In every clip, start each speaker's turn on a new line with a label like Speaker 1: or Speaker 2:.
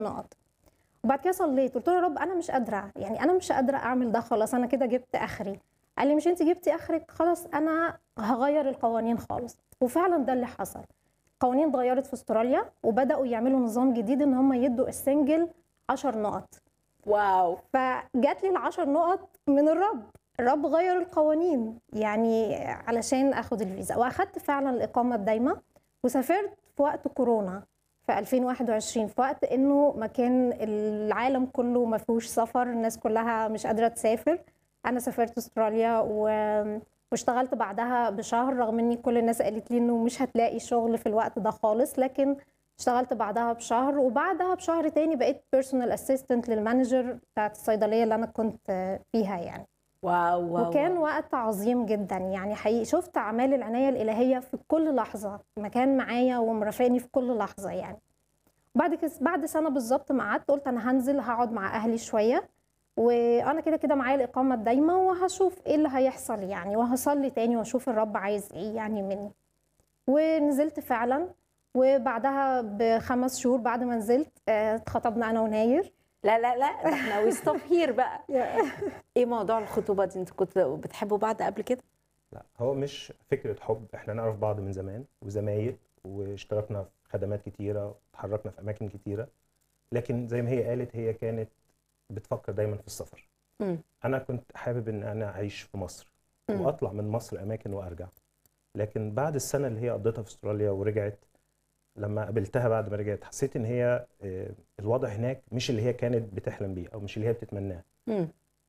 Speaker 1: نقط وبعد كده صليت قلت له يا رب انا مش قادره يعني انا مش قادره اعمل ده خلاص انا كده جبت اخري قال لي مش انت جبتي اخرك خلاص انا هغير القوانين خالص وفعلا ده اللي حصل قوانين اتغيرت في استراليا وبداوا يعملوا نظام جديد ان هم يدوا السنجل 10 نقط
Speaker 2: واو
Speaker 1: فجات لي العشر نقط من الرب الرب غير القوانين يعني علشان اخد الفيزا واخدت فعلا الاقامه الدايمه وسافرت في وقت كورونا في 2021 في وقت انه مكان العالم كله ما فيهوش سفر الناس كلها مش قادره تسافر انا سافرت استراليا و... واشتغلت بعدها بشهر رغم اني كل الناس قالت لي انه مش هتلاقي شغل في الوقت ده خالص لكن اشتغلت بعدها بشهر وبعدها بشهر تاني بقيت بيرسونال اسيستنت للمانجر بتاعت الصيدليه اللي انا كنت فيها يعني
Speaker 2: واو واو
Speaker 1: وكان
Speaker 2: واو.
Speaker 1: وقت عظيم جدا يعني حقيقي شفت اعمال العنايه الالهيه في كل لحظه مكان معايا ومرافقني في كل لحظه يعني بعد كده بعد سنه بالظبط ما قعدت قلت انا هنزل هقعد مع اهلي شويه وانا كده كده معايا الاقامه الدايمه وهشوف ايه اللي هيحصل يعني وهصلي تاني واشوف الرب عايز ايه يعني مني ونزلت فعلا وبعدها بخمس شهور بعد ما نزلت آه، اتخطبنا انا وناير
Speaker 2: لا لا لا ده احنا وي ستوب هير بقى ايه موضوع الخطوبه دي انتوا كنتوا بتحبوا بعض قبل كده
Speaker 3: لا هو مش فكرة حب احنا نعرف بعض من زمان وزمايل واشتركنا في خدمات كتيرة وتحركنا في أماكن كتيرة لكن زي ما هي قالت هي كانت بتفكر دايما في السفر
Speaker 2: مم.
Speaker 3: أنا كنت حابب إن أنا أعيش في مصر
Speaker 2: مم.
Speaker 3: وأطلع من مصر أماكن وأرجع لكن بعد السنة اللي هي قضيتها في استراليا ورجعت لما قابلتها بعد ما رجعت حسيت إن هي آه، الوضع هناك مش اللي هي كانت بتحلم بيه أو مش اللي هي بتتمناه
Speaker 2: مم.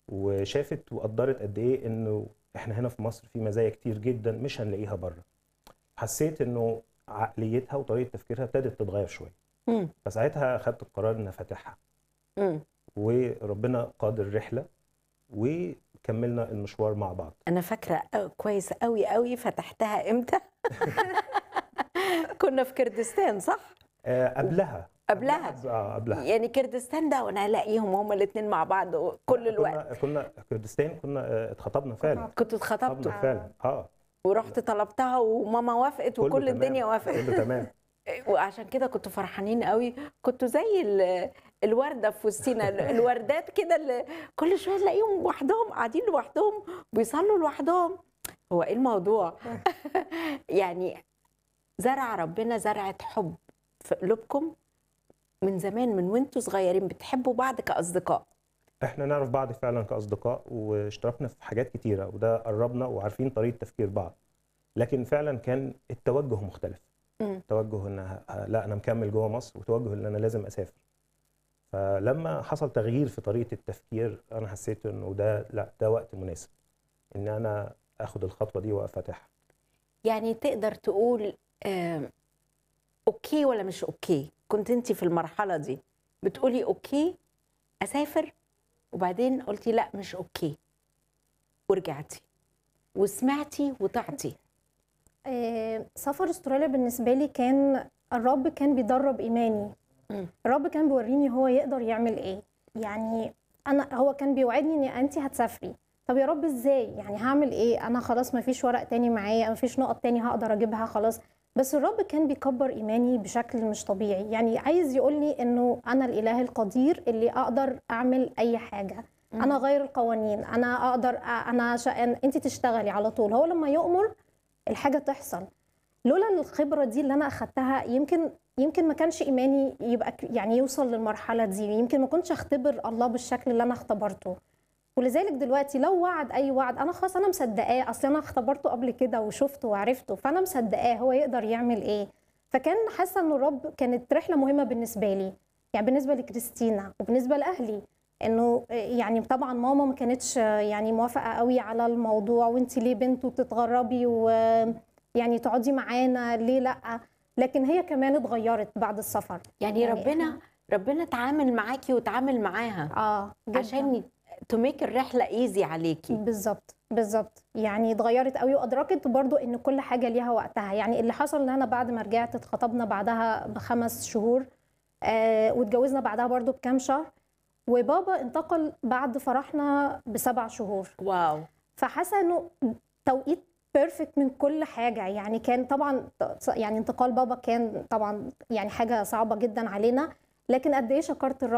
Speaker 3: وشافت وقدرت قد ايه انه احنا هنا في مصر في مزايا كتير جدا مش هنلاقيها بره حسيت انه عقليتها وطريقه تفكيرها ابتدت تتغير شويه
Speaker 2: مم.
Speaker 3: فساعتها اخدت القرار ان فاتحها
Speaker 2: مم.
Speaker 3: وربنا قاد الرحله وكملنا المشوار مع بعض
Speaker 2: انا فاكره أو- كويس قوي قوي فتحتها امتى كنا في كردستان صح
Speaker 3: آه قبلها
Speaker 2: قبلها
Speaker 3: اه قبلها
Speaker 2: يعني كردستان ده وانا الاقيهم هما الاثنين مع بعض كل الوقت
Speaker 3: كنا كنا كردستان كنا آه، اتخطبنا فعلا
Speaker 2: كنتوا اتخطبتوا
Speaker 3: اتخطبنا فعلا اه
Speaker 2: ورحت طلبتها وماما وافقت
Speaker 3: كله
Speaker 2: وكل
Speaker 3: تمام.
Speaker 2: الدنيا وافقت
Speaker 3: كله تمام
Speaker 2: وعشان كده كنتوا فرحانين قوي كنتوا زي ال- الورده في وسطينا ال- الوردات كده اللي كل شويه تلاقيهم لوحدهم قاعدين لوحدهم بيصلوا لوحدهم هو ايه الموضوع يعني زرع ربنا زرعه حب في قلوبكم من زمان من وانتوا صغيرين بتحبوا بعض كاصدقاء
Speaker 3: احنا نعرف بعض فعلا كاصدقاء واشتركنا في حاجات كتيره وده قربنا وعارفين طريقه تفكير بعض لكن فعلا كان التوجه مختلف
Speaker 2: مم.
Speaker 3: توجه ان ه- لا انا مكمل جوه مصر وتوجه ان انا لازم اسافر فلما حصل تغيير في طريقه التفكير انا حسيت انه ده لا ده وقت مناسب ان انا اخد الخطوه دي وافتحها
Speaker 2: يعني تقدر تقول آم، اوكي ولا مش اوكي كنت انت في المرحله دي بتقولي اوكي اسافر وبعدين قلتي لا مش اوكي ورجعتي وسمعتي وطعتي
Speaker 1: آه، سفر استراليا بالنسبه لي كان الرب كان بيدرب ايماني
Speaker 2: مم.
Speaker 1: الرب كان بيوريني هو يقدر يعمل ايه يعني انا هو كان بيوعدني ان انت هتسافري طب يا رب ازاي يعني هعمل ايه انا خلاص ما فيش ورق تاني معايا ما فيش نقط تاني هقدر اجيبها خلاص بس الرب كان بيكبر ايماني بشكل مش طبيعي يعني عايز يقول لي انه انا الاله القدير اللي اقدر اعمل اي حاجه انا غير القوانين انا اقدر أ- انا شا... انت تشتغلي على طول هو لما يؤمر الحاجه تحصل لولا الخبره دي اللي انا اخدتها يمكن يمكن ما كانش ايماني يبقى ك- يعني يوصل للمرحله دي يمكن ما كنتش اختبر الله بالشكل اللي انا اختبرته ولذلك دلوقتي لو وعد اي وعد انا خلاص انا مصدقاه اصل انا اختبرته قبل كده وشفته وعرفته فانا مصدقاه هو يقدر يعمل ايه فكان حاسه انه الرب كانت رحله مهمه بالنسبه لي يعني بالنسبه لكريستينا وبالنسبه لاهلي انه يعني طبعا ماما ما كانتش يعني موافقه قوي على الموضوع وانت ليه بنت وتتغربي ويعني تقعدي معانا ليه لا لكن هي كمان اتغيرت بعد السفر
Speaker 2: يعني,
Speaker 1: يعني
Speaker 2: ربنا ربنا اتعامل معاكي وتعامل معاها
Speaker 1: اه جداً.
Speaker 2: عشان تميك الرحله ايزي عليكي
Speaker 1: بالظبط بالظبط يعني اتغيرت قوي وادركت برضو ان كل حاجه ليها وقتها يعني اللي حصل ان انا بعد ما رجعت اتخطبنا بعدها بخمس شهور آه واتجوزنا بعدها برضو بكام شهر وبابا انتقل بعد فرحنا بسبع شهور
Speaker 2: واو
Speaker 1: فحاسه انه توقيت بيرفكت من كل حاجه يعني كان طبعا يعني انتقال بابا كان طبعا يعني حاجه صعبه جدا علينا لكن قد ايه شكرت الرب